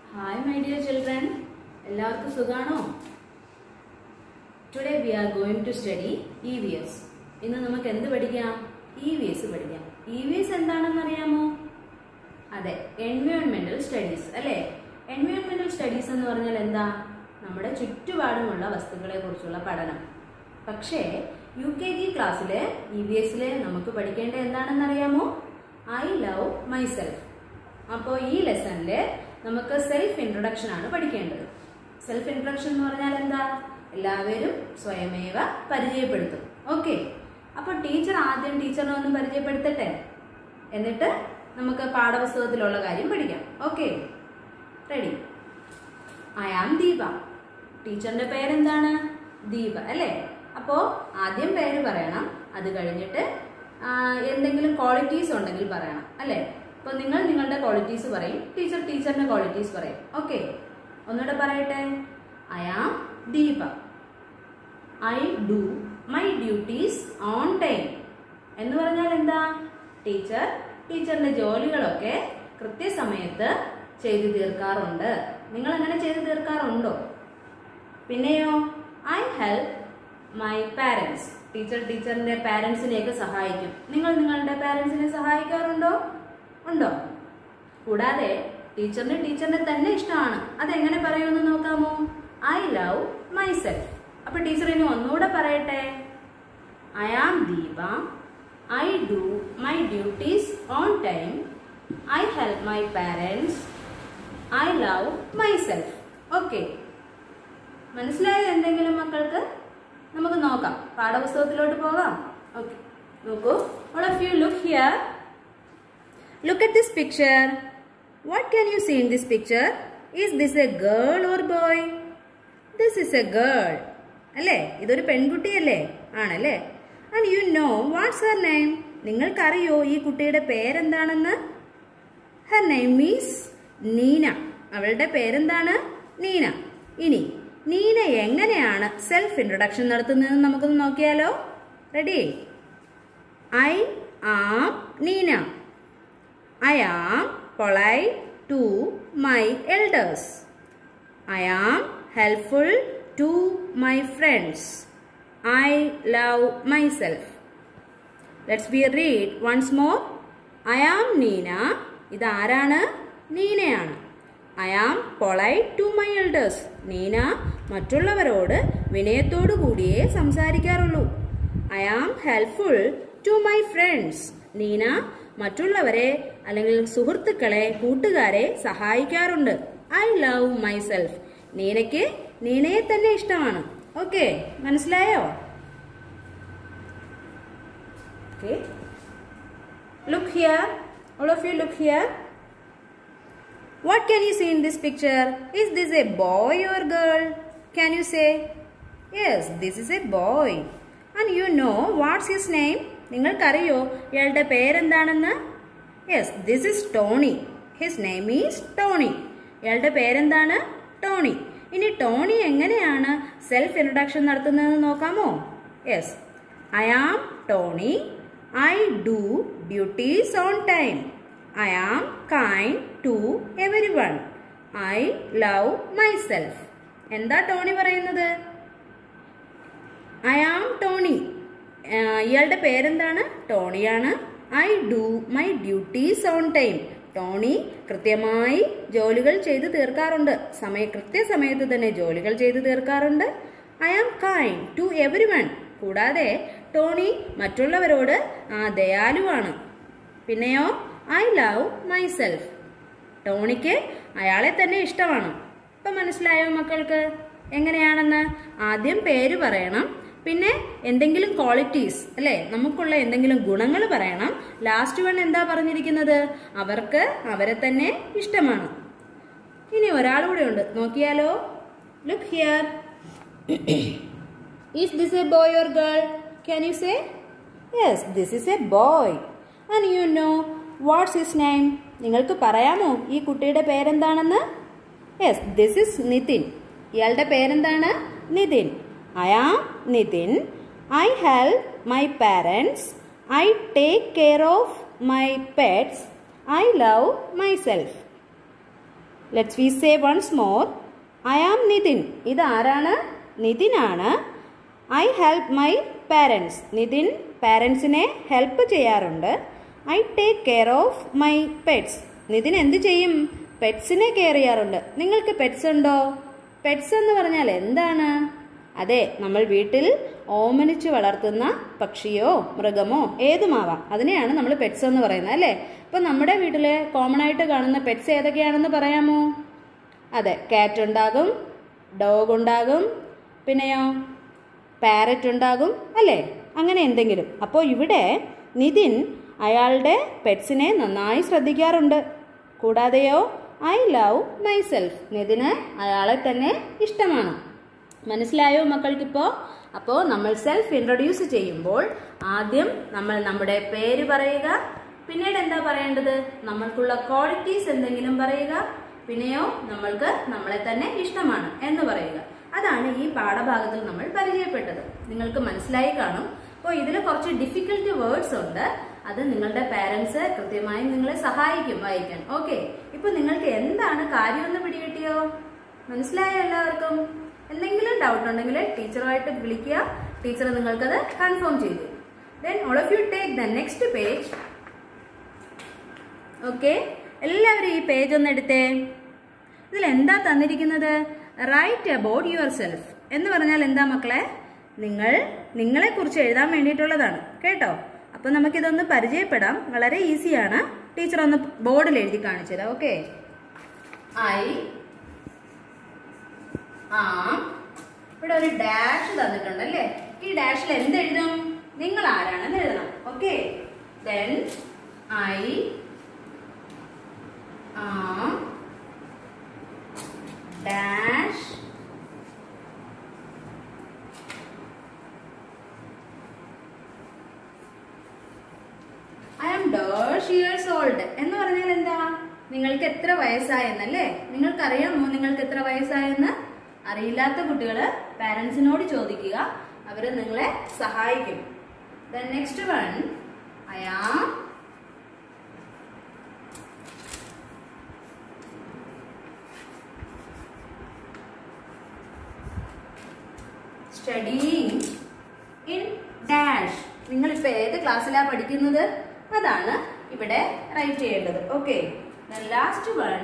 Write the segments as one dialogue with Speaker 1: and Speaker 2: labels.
Speaker 1: Hi my dear children എല്ലാവർക്കും സുഖാണോ today we are going to study E V S ഇന്ന് നമുക്ക് എന്ത് പഠിക്കാം ഇ വി എസ് പഠിക്കാം ഇ വി എസ് എന്താണെന്ന് അറിയാമോ അതെ എൻവയോൺമെന്റൽ സ്റ്റഡീസ് അല്ലേ എൻവയോൺമെന്റൽ സ്റ്റഡീസ് എന്ന് പറഞ്ഞാൽ എന്താ നമ്മുടെ ചുറ്റുപാടുമുള്ള വസ്തുക്കളെ കുറിച്ചുള്ള പഠനം പക്ഷേ യു കെ ജി ക്ലാസ്സിലെ ഇ വി എസിലെ നമുക്ക് പഠിക്കേണ്ട എന്താണെന്ന് അറിയാമോ ഐ ലവ് മൈസെൽഫ് അപ്പോൾ ഈ ലെസണിൽ നമുക്ക് സെൽഫ് ഇൻട്രൊഡക്ഷൻ ആണ് പഠിക്കേണ്ടത് സെൽഫ് ഇൻട്രൊഡക്ഷൻ എന്ന് പറഞ്ഞാൽ എന്താ എല്ലാവരും സ്വയമേവ പരിചയപ്പെടുത്തും ഓക്കെ അപ്പോൾ ടീച്ചർ ആദ്യം ടീച്ചറിനെ ഒന്ന് പരിചയപ്പെടുത്തട്ടെ എന്നിട്ട് നമുക്ക് പാഠപുസ്തകത്തിലുള്ള കാര്യം പഠിക്കാം okay ready I am Deepa ടീച്ചറിന്റെ പേരെന്താണ് ദീപ അല്ലേ അപ്പോൾ ആദ്യം പേര് പറയണം അത് കഴിഞ്ഞിട്ട് ആ, എന്തെങ്കിലും ക്വാളിറ്റീസ് ഉണ്ടെങ്കിൽ പറയണം അല്ലേ അപ്പോൾ നിങ്ങൾ നിങ്ങളുടെ ക്വാളിറ്റീസ് പറയും ടീച്ചർ ടീച്ചറിന്റെ ക്വാളിറ്റീസ് പറയും ഓക്കെ ഒന്നുകൂടെ പറയട്ടെ I am Deepa I do my duties on time എന്ന് പറഞ്ഞാൽ എന്താ ടീച്ചർ ടീച്ചറിന്റെ ജോലികളൊക്കെ കൃത്യസമയത്ത് ചെയ്തു തീർക്കാറുണ്ട് നിങ്ങൾ അങ്ങനെ ചെയ്തു തീർക്കാറുണ്ടോ പിന്നെയോ I help my parents teacher ടീച്ചറിന്റെ പാരൻസിനെയൊക്കെ സഹായിക്കും നിങ്ങൾ നിങ്ങളുടെ പാരൻസിനെ സഹായിക്കാറുണ്ടോ ഉണ്ടോ കൂടാതെ ടീച്ചറിന് ടീച്ചറിനെ തന്നെ ഇഷ്ടമാണ് അതെങ്ങനെ പറയുമെന്ന് നോക്കാമോ ഐ ലവ് മൈസെൽഫ് അപ്പൊ ടീച്ചർ ഇനി ഒന്നുകൂടെ പറയട്ടെ I am Deepa I do my duties on time I help my parents I love myself okay മനസ്സിലായോ എന്തെങ്കിലും മക്കൾക്ക് നമുക്ക് നോക്കാം പാഠപുസ്തകത്തിലോട്ട് പോകാം ഓക്കെ നോക്കൂ all of you look here look at this picture what can you see in this picture is this a girl or boy this is a girl അല്ലേ ഇതൊരു പെൺകുട്ടിയല്ലേ ആണല്ലേ and you know what's her name നിങ്ങൾക്കറിയോ ഈ കുട്ടിയുടെ പേരെന്താണെന്ന് her name means Neena അവളുടെ പേരെന്താണ് നീന ഇനി നീന എങ്ങനെയാണ് സെൽഫ് ഇൻട്രൊഡക്ഷൻ നടത്തുന്നതെന്ന് നമുക്കൊന്ന് നോക്കിയാലോ ready I am Neena I am polite to my elders I am helpful to my friends I love myself let's be read once more I am Neena ഇത് ആരാണ് നീനയാണ് I am polite to my elders Neena മറ്റുള്ളവരോട് വിനയത്തോടു കൂടിയേ സംസാരിക്കാറുള്ളൂ I am helpful to my friends Neena മറ്റുള്ളവരെ അല്ലെങ്കിൽ സുഹൃത്തുക്കളെ കൂട്ടുകാരെ സഹായിക്കാറുണ്ട് ഐ ലവ് മൈസെൽഫ് നീനയ്ക്ക് നീനയെ തന്നെ ഇഷ്ടമാണ് ഓക്കെ മനസ്സിലായോ okay Look here. All of you look here. What can you see in this picture? Is this a boy or girl? Can you say? Yes, this is a boy. And you know what's his name? നിങ്ങൾക്കറിയോ ഇയാളുടെ പേരെന്താണെന്ന് yes this is Tony his name is Tony ഇയാളുടെ പേരെന്താണ് Tony ഇനി Tony എങ്ങനെയാണ് self introduction നടത്തുന്നതെന്ന് നോക്കാമോ yes I am Tony I do duties on time I am kind to everyone I love myself എന്താ ടോണി പറയുന്നത് I am Tony ah ഇയാളുടെ പേരെന്താണ് ടോണിയാണ് I do my duties on time Tony കൃത്യമായി ജോലികൾ ചെയ്തു തീർക്കാറുണ്ട് സമയ കൃത്യസമയത്ത് തന്നെ ജോലികൾ ചെയ്തു തീർക്കാറുണ്ട് I am kind to everyone കൂടാതെ ടോണി മറ്റുള്ളവരോട് ആ ദയാലുവാണ് പിന്നെയോ ഐ ലവ് മൈസെൽഫ് ടോണിക്ക് അയാളെ തന്നെ ഇഷ്ടമാണ് ഇപ്പം മനസ്സിലായോ മക്കൾക്ക് എങ്ങനെയാണെന്ന് ആദ്യം പേര് പറയണം പിന്നെ എന്തെങ്കിലും ക്വാളിറ്റീസ് അല്ലെ നമുക്കുള്ള എന്തെങ്കിലും ഗുണങ്ങൾ പറയണം ലാസ്റ്റ് വൺ എന്താ പറഞ്ഞിരിക്കുന്നത് അവർക്ക് അവരെ തന്നെ ഇഷ്ടമാണ് ഇനി ഒരാൾ കൂടെ ഉണ്ട് നോക്കിയാലോ look here Is this a boy or girl? Can you say? Yes, this is a boy. And you know what's his name? നിങ്ങൾക്ക് പറയാമോ ഈ കുട്ടിയുടെ പേരെന്താണെന്ന് യെസ് ദിസ് ഇസ് നിതിൻ ഇയാളുടെ പേരെന്താണ് Nithin I am Nithin I help my parents I take care of my pets I love myself let's we say once more I am Nithin ഇത് ആരാണ് നിതിനാണ് I help my parents Nithin പാരൻസിനെ ഹെൽപ്പ് ചെയ്യാറുണ്ട് I take care of my pets Nithin എന്ത് ചെയ്യും പെറ്റ്സിനെ care ചെയ്യാറുണ്ട് നിങ്ങൾക്ക് pets ഉണ്ടോ പെറ്റ്സ് എന്ന് പറഞ്ഞാൽ എന്താണ് അതെ നമ്മൾ വീട്ടിൽ ഓമനിച്ച് വളർത്തുന്ന പക്ഷിയോ മൃഗമോ ഏതുമാവാം അതിനെയാണ് നമ്മൾ പെറ്റ്സ് എന്ന് പറയുന്നത് അല്ലേ ഇപ്പം നമ്മുടെ വീട്ടിൽ കോമൺ ആയിട്ട് കാണുന്ന പെറ്റ്സ് ഏതൊക്കെയാണെന്ന് പറയാമോ അതെ കാറ്റ് ഉണ്ടാകും ഡോഗ് ഉണ്ടാകും പിന്നെയോ പാരറ്റ് ഉണ്ടാകും അല്ലേ അങ്ങനെ എന്തെങ്കിലും അപ്പോൾ ഇവിടെ നിതിൻ അയാളുടെ പെറ്റ്സിനെ നന്നായി ശ്രദ്ധിക്കാറുണ്ട് കൂടാതെയോ ഐ ലവ് മൈസെൽഫ് നിതിന് അയാളെ തന്നെ ഇഷ്ടമാണ് മനസ്സിലായോ മക്കൾക്കിപ്പോ അപ്പോൾ നമ്മൾ സെൽഫ് ഇൻട്രൊഡ്യൂസ് ചെയ്യുമ്പോൾ ആദ്യം നമ്മൾ നമ്മുടെ പേര് പറയുക പിന്നീട് എന്താ പറയേണ്ടത് നമ്മൾക്കുള്ള ക്വാളിറ്റീസ് എന്തെങ്കിലും പറയുക പിന്നെയോ നമ്മൾക്ക് നമ്മളെ തന്നെ ഇഷ്ടമാണ് എന്ന് പറയുക അതാണ് ഈ പാഠഭാഗത്തിൽ നമ്മൾ പരിചയപ്പെട്ടത് നിങ്ങൾക്ക് മനസ്സിലായി കാണും അപ്പോൾ ഇതിൽ കുറച്ച് ഡിഫിക്കൽട്ട് വേർഡ്സ് ഉണ്ട് അത് നിങ്ങളുടെ പാരന്റ്സ് കൃത്യമായി നിങ്ങളെ സഹായിക്കും വായിക്കാൻ ഓക്കെ ഇപ്പൊ നിങ്ങൾക്ക് എന്താണ് കാര്യമെന്ന് പിടികിട്ടിയോ മനസ്സിലായോ എല്ലാവർക്കും എന്തെങ്കിലും ഡൗട്ട് ഉണ്ടെങ്കിൽ ടീച്ചറുമായിട്ട് വിളിക്കുക ടീച്ചർ നിങ്ങൾക്കത് കൺഫേം ചെയ്തു then all of you take the next page okay എല്ലാവരും ഈ പേജ് ഒന്ന് എടുത്തേ ഇതിൽ എന്താ തന്നിരിക്കുന്നത് റൈറ്റ് അബൌട്ട് യുവർ സെൽഫ് എന്ന് പറഞ്ഞാൽ എന്താ മക്കളെ നിങ്ങൾ നിങ്ങളെ കുറിച്ച് എഴുതാൻ വേണ്ടിയിട്ടുള്ളതാണ് കേട്ടോ അപ്പൊ നമുക്കിതൊന്ന് പരിചയപ്പെടാം വളരെ ഈസിയാണ് ടീച്ചർ ഒന്ന് ബോർഡിൽ എഴുതി കാണിച്ചു തരാം ഓക്കെ ഐ ആ ഇവിടെ ഒരു ഡാഷ് തന്നിട്ടുണ്ട് അല്ലേ ഈ ഡാഷിൽ എന്ത് എഴുതും നിങ്ങൾ ആരാണെന്ന് എഴുതണം okay then I am dash I am dash years old എന്ന് പറഞ്ഞാൽ എന്താ നിങ്ങൾക്ക് എത്ര വയസ്സായെന്നല്ലേ നിങ്ങൾക്കറിയാമോ നിങ്ങൾക്ക് എത്ര വയസ്സായെന്ന് അറിയില്ലാത്ത കുട്ടികള് പാരന്റ്സിനോട് ചോദിക്കുക അവര് നിങ്ങളെ സഹായിക്കും next one I am studying in dash നിങ്ങൾ ഇപ്പൊ ഏത് ക്ലാസ്സിലാ പഠിക്കുന്നത് അതാണ് ഇവിടെ റൈറ്റ് ചെയ്യേണ്ടത് ഓക്കെ ലാസ്റ്റ് വൺ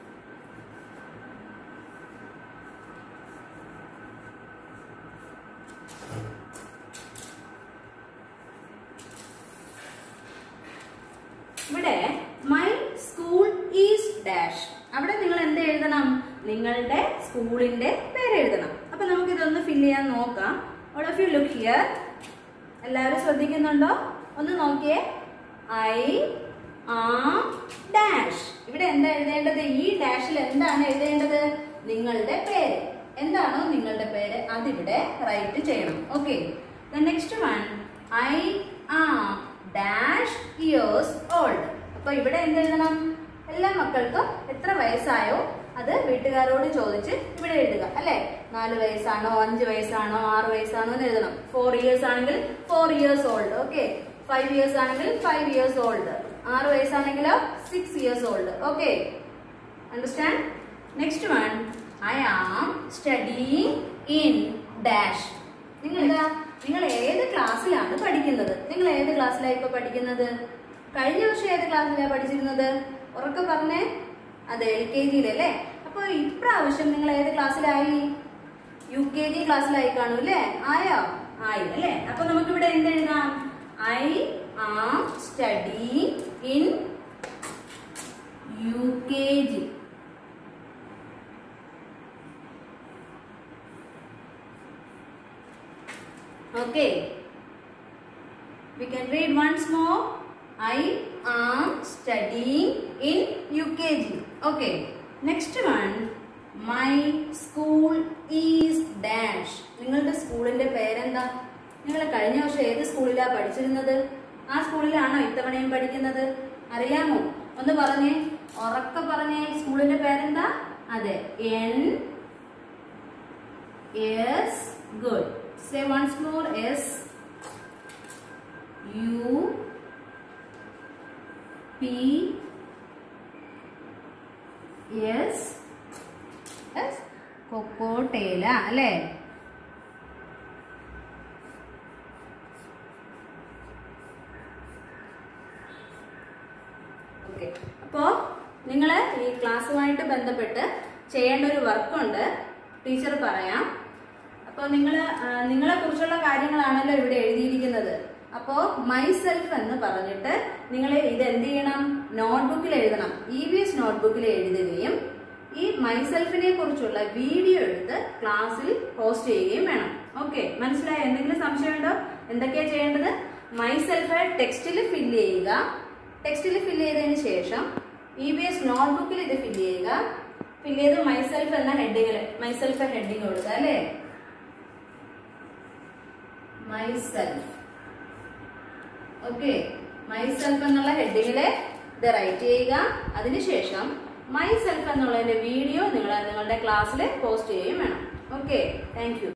Speaker 1: ഇവിടെ മൈ സ്കൂൾ ഈസ് ഡാഷ് അവിടെ നിങ്ങൾ എന്ത് എഴുതണം നിങ്ങളുടെ സ്കൂളിന്റെ പേര് എഴുതണം അപ്പൊ നമുക്ക് ഇതൊന്ന് ഫില്ല് ചെയ്യാൻ നോക്കാം all of you look here എല്ലാവരും ശ്രദ്ധിക്കുന്നുണ്ടോ ഒന്ന് നോക്കിയേ ഐ ആ ഡാഷ് ഇവിടെ എന്താ എഴുതേണ്ടത് ഈ ഡാഷിൽ എന്താണ് എഴുതേണ്ടത് നിങ്ങളുടെ പേര് എന്താണോ നിങ്ങളുടെ പേര് അതിവിടെ റൈറ്റ് ചെയ്യണം okay next one I am dash years old അപ്പൊ ഇവിടെ എന്ത് എഴുതണം എല്ലാ മക്കൾക്കും എത്ര വയസ്സായോ അത് വീട്ടുകാരോട് ചോദിച്ച് ഇവിടെ എഴുതുക അല്ലെ നാല് വയസ്സാണോ അഞ്ച് വയസ്സാണോ ആറ് വയസ്സാണോ എന്ന് എഴുതണം ഫോർ ഇയേഴ്സ് ആണെങ്കിൽ four years old okay five years ആണെങ്കിൽ ഫൈവ് ഇയേഴ്സ് ഓൾഡ് ആറ് വയസ്സാണെങ്കിലോ six years old okay understand next one I am studying in dash നിങ്ങൾ എന്താ നിങ്ങൾ ഏത് ക്ലാസ്സിലാണ് പഠിക്കുന്നത് നിങ്ങൾ ഏത് ക്ലാസ്സിലാണ് ഇപ്പൊ പഠിക്കുന്നത് കഴിഞ്ഞ വർഷം ഏത് ക്ലാസ്സിലാണ് പഠിച്ചിരുന്നത് ഉറക്കെ പറഞ്ഞേ അതെ എൽ കെ ജിയിലല്ലേ അപ്പൊ ഇപ്രാവശ്യം നിങ്ങൾ ഏത് ക്ലാസ്സിലായി യു കെ ജി ക്ലാസ്സിലായി കാണും അല്ലേ ആയോ ആയി അല്ലേ അപ്പൊ നമുക്ക് ഇവിടെ എന്ത് എഴുതാം I am study in U K G Okay. We can read once more. I am studying in UKG. Okay. Next one. My school is dash. നിങ്ങളുടെ സ്കൂളിന്റെ പേരെന്താ നിങ്ങൾ കഴിഞ്ഞ വർഷം ഏത് സ്കൂളിലാ പഠിച്ചിരുന്നത് ആ സ്കൂളിലാണോ ഇത്തവണയും പഠിക്കുന്നത് അറിയാമോ ഒന്ന് പറഞ്ഞേ ഉറക്കെ പറഞ്ഞേ സ്കൂളിന്റെ പേരെന്താ അതെ N S good Say once more S U P yes yes കൊക്കോട്ടേല അല്ലേ ഓക്കെ അപ്പോ നിങ്ങൾ ഈ ക്ലാസ്സുമായിട്ട് ബന്ധപ്പെട്ട് ചെയ്യേണ്ട ഒരു വർക്കുണ്ട് ടീച്ചർ പറയാം അപ്പോൾ നിങ്ങൾ നിങ്ങളെ കുറിച്ചുള്ള കാര്യങ്ങളാണല്ലോ ഇവിടെ എഴുതിയിരിക്കുന്നത് അപ്പോൾ മൈ സെൽഫ് എന്ന് പറഞ്ഞിട്ട് നിങ്ങൾ ഇത് എന്ത് ചെയ്യണം നോട്ട്ബുക്കിൽ എഴുതണം ഇ വി എസ് നോട്ട്ബുക്കിൽ എഴുതുകയും ഈ മൈ സെൽഫിനെ കുറിച്ചുള്ള വീഡിയോ എടുത്ത് ക്ലാസ്സിൽ പോസ്റ്റ് ചെയ്യുകയും വേണം ഓക്കെ മനസ്സിലായോ എന്തെങ്കിലും സംശയമുണ്ടോ എന്തൊക്കെയാ ചെയ്യേണ്ടത് മൈ സെൽഫ് ടെക്സ്റ്റിൽ ഫില്ല് ചെയ്യുക ടെക്സ്റ്റിൽ ഫില്ല് ചെയ്തതിന് ശേഷം ഇ ബി എസ് നോട്ട്ബുക്കിൽ ഇത് ഫില്ല് ചെയ്യുക ഫില്ല് ചെയ്ത് മൈസെൽഫ് എന്ന ഹെഡിങ്ങിൽ മൈസെൽഫ് ഹെഡിങ് കൊടുക്കുക അല്ലേ മൈസെൽഫ് ഓക്കെ മൈസെൽഫ് എന്നുള്ള ഹെഡിങ്ങില് ഇത് റൈറ്റ് ചെയ്യുക അതിനുശേഷം മൈസെൽഫ് എന്നുള്ളതിന്റെ വീഡിയോ നിങ്ങൾ നിങ്ങളുടെ ക്ലാസ്സിൽ പോസ്റ്റ് ചെയ്യുകയും വേണം ഓക്കെ താങ്ക് യു